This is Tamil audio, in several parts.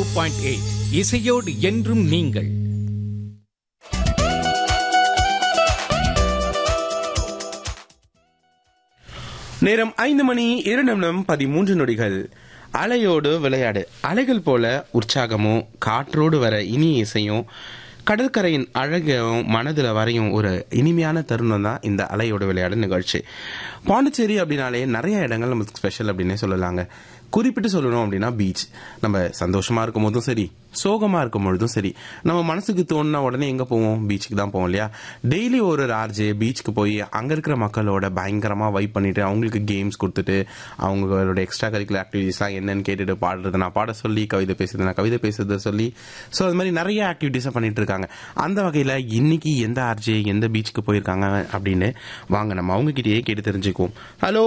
பாயிண்ட் எயிட் இசையோடு என்றும் நீங்கள் நேரம் ஐந்து மணி இரண்டு நிமிடம் பதிமூன்று நொடிகள் அலையோடு விளையாடு அலைகள் போல உற்சாகமும் காற்றோடு வர இனிய இசையும் கடற்கரையின் அழகும் மனதில் வரையும் ஒரு இனிமையான தருணம் தான் இந்த அலையோடு விளையாடு நிகழ்ச்சி பாண்டிச்சேரி அப்படின்னாலே நிறைய இடங்கள் நமக்கு ஸ்பெஷல் அப்படின்னே சொல்லலாங்க குறிப்பிட்டு சொல்லணும் அப்படின்னா பீச் நம்ம சந்தோஷமா இருக்கும் போதும் சரி சோகமா இருக்கும் பொழுதும் சரி நம்ம மனசுக்கு தோணுனா உடனே எங்க போவோம் பீச்சுக்கு தான் போவோம் இல்லையா டெய்லி ஒரு ஆர்ஜே பீச்சுக்கு போய் அங்க இருக்கிற மக்களோட பயங்கரமா வைப் பண்ணிட்டு அவங்களுக்கு கேம்ஸ் கொடுத்துட்டு அவங்களோட எக்ஸ்ட்ரா கரிக்குலர் ஆக்டிவிட்டிஸ்லாம் என்னன்னு கேட்டுட்டு பாடுறது நான் பாட சொல்லி கவிதை பேசுறது நான் கவிதை பேசுறத சொல்லி ஸோ அது மாதிரி நிறைய ஆக்டிவிட்டிஸை பண்ணிட்டு இருக்காங்க அந்த வகையில் இன்னைக்கு எந்த ஆர்ஜே எந்த பீச்சுக்கு போயிருக்காங்க அப்படின்னு வாங்க நம்ம அவங்க கிட்டயே கேட்டு தெரிஞ்சுக்குவோம் hello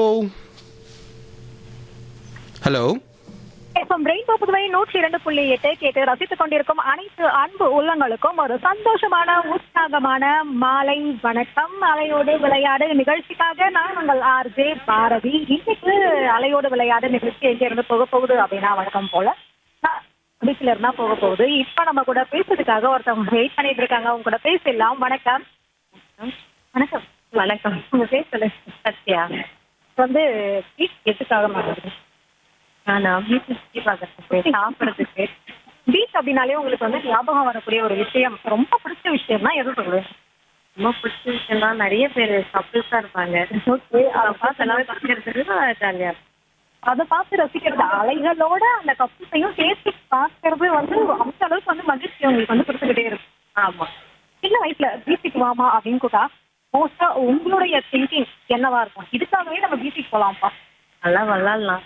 hello FM rainbow Puduvai நூற்றி இரண்டு புள்ளி எட்டு கேட்டு ரசித்துக் கொண்டிருக்கும் அனைத்து அன்பு உள்ளங்களுக்கும் ஒரு சந்தோஷமான உற்சாகமான மாலை வணக்கம் அலையோடு விளையாடு நிகழ்ச்சிக்காக நான் உங்கள் ஆர்ஜே பாரதி இன்னைக்கு அலையோடு விளையாடு நிகழ்ச்சி எங்க இருந்து போக போகுது அப்படின்னா வணக்கம் போல பீச்ல இருந்தா போக போகுது இப்ப நம்ம கூட பேசுறதுக்காக ஒருத்தவங்க வெயிட் பண்ணிட்டு இருக்காங்க அவங்க கூட பேசிடலாம் வணக்கம் வணக்கம் வணக்கம் உங்க பேர் சொல்லுங்க சத்யா வந்து பீச் எதுக்காக மாறுது நானா வீட்டு சுத்தி பார்க்கறதுக்கு சாப்பிடறதுக்கு பீச் அப்படின்னாலே உங்களுக்கு வந்து ஞாபகம் வரக்கூடிய ஒரு விஷயம் ரொம்ப பிடிச்ச விஷயம்னா எது சொல்லுவேன் ரொம்ப பிடிச்ச விஷயம்னா நிறைய பேர் கப்பிள்ஸா இருப்பாங்க அதை பார்த்து எல்லாம் பார்க்கறதுக்கு ஜாலியா இருக்கும் அதை பார்த்து ரசிக்கிறது அலைகளோட அந்த கப்புஸையும் சேர்த்து பார்க்கறது வந்து அந்த அளவுக்கு வந்து மகிழ்ச்சி உங்களுக்கு வந்து கொடுத்துக்கிட்டே இருக்கும் ஆமா சின்ன வயசுல பீச்சுக்கு வாமா அப்படின்னு கூட்டா மோஸ்டா உங்களுடைய திங்கிங் என்னவா இருக்கும் இதுக்காகவே நம்ம பீச்சுக்கு போலாம்ப்பா நல்லா விளாடலாம்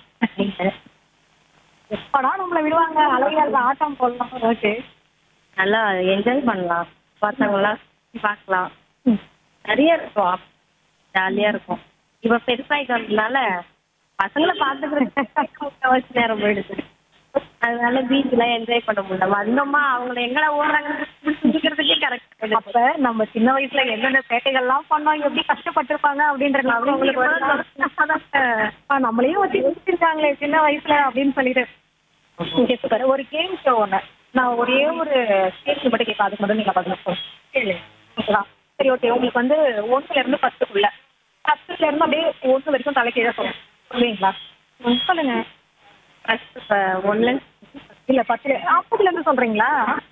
எப்படா நம்மள விடுவாங்க அலைகள் ஆட்டம் போடலாம் ஓகே நல்லா என்ஜாய் பண்ணலாம் பசங்களாம் சுத்தி பார்க்கலாம் நிறைய இருக்கும் ஜாலியா இருக்கும் இப்ப பெருசாயிட்டதுனால பசங்களை பாத்துக்கிறதுக்கு முக்கால்வாசி நேரம் போயிடுது அதனால பீச்ல என்ஜாய் பண்ண முடியல வந்தோமா அவங்கள எங்கடா ஓடுறாங்கன்னு சுத்திக்கிறதுக்கே கரெக்ட் அப்ப நம்ம சின்ன வயசுல எந்தெந்த சேட்டைகள்லாம் பண்ணோம் எப்படி கஷ்டப்பட்டிருப்பாங்க அப்படின்றது ஞாபகம் உங்களுக்கு வருதா? ஆ, நம்மளையும் வச்சு சிரிச்சிருக்காங்களே சின்ன வயசுல அப்படின்னு சொல்லிட்டு இங்க super. ஒரு கேம் ஷோ ஒண்ணு நான் ஒரே ஒரு கேள்வி மட்டும் கேட்க அதுக்கு மட்டும் நீங்க பதில் சொல்லுங்க ஓகேவா சரி ஓகே உங்களுக்கு வந்து ஒண்ணுல இருந்து பத்துக்குள்ள பத்துல இருந்து அப்படியே ஒண்ணு வரைக்கும் தலைக்கீழ சொல்லுங்க சொல்லுவீங்களா ம், சொல்லுங்க ஃபர்ஸ்ட் ஒன்ல இல்ல பத்துல நாற்பதுல இருந்து சொல்றீங்களா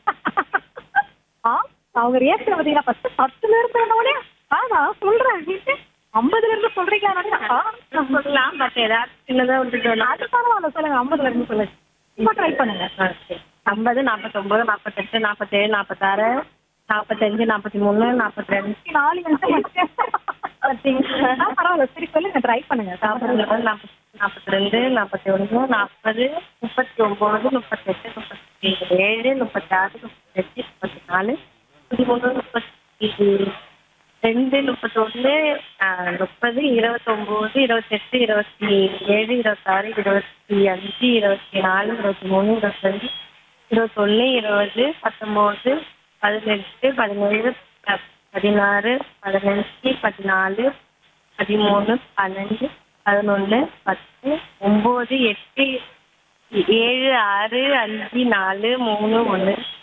ஆ அவங்க ரியாக்ஷன் பாத்தீங்கன்னா ஃபர்ஸ்ட் பத்துல இருந்து உடனே ஆ நான் சொல்றேன் ஐம்பதுல இருந்து சொல்றீங்களா ஆ, சொல்லலாம் பட் ஏதாவது சின்னதா விட்டுட்டு அது பரவாயில்ல சொல்லுங்க ஐம்பதுல இருந்து சொல்லுங்க சும்மா ட்ரை பண்ணுங்க ஐம்பது நாற்பத்தொம்பது நாற்பத்தெட்டு நாற்பத்தேழு நாற்பத்தாறு நாற்பத்தஞ்சு நாற்பத்தி மூணு நாற்பத்தி ரெண்டு நாலு நிமிஷம் ஆ, பரவாயில்ல சரி சொல்லுங்க ட்ரை பண்ணுங்க நாற்பத்தி நாற்பத்தி நாற்பத்தி ரெண்டு நாற்பத்தி ஒன்று நாற்பது முப்பத்தி ஒம்பது முப்பத்தெட்டு முப்பத்தி ஏழு முப்பத்தாறு முப்பத்தெட்டு முப்பத்தி நாலு முப்பத்தி மூணு முப்பத்தி ரெண்டு முப்பத்தொன்று முப்பது இருபத்தொம்போது இருபத்தெட்டு இருபத்தி ஏழு இருபத்தாறு இருபத்தி அஞ்சு இருபத்தி நாலு இருபத்தி மூணு இருபத்தஞ்சு இருபத்தொன்று இருபது பத்தொம்போது பதினெட்டு பதினேழு ப- பதினாறு பதினஞ்சு பதினாலு பதிமூணு பன்னெண்டு பதினொன்று பத்து ஒம்பது எட்டு ஏழு ஆறு அஞ்சு நாலு மூணு ஒன்று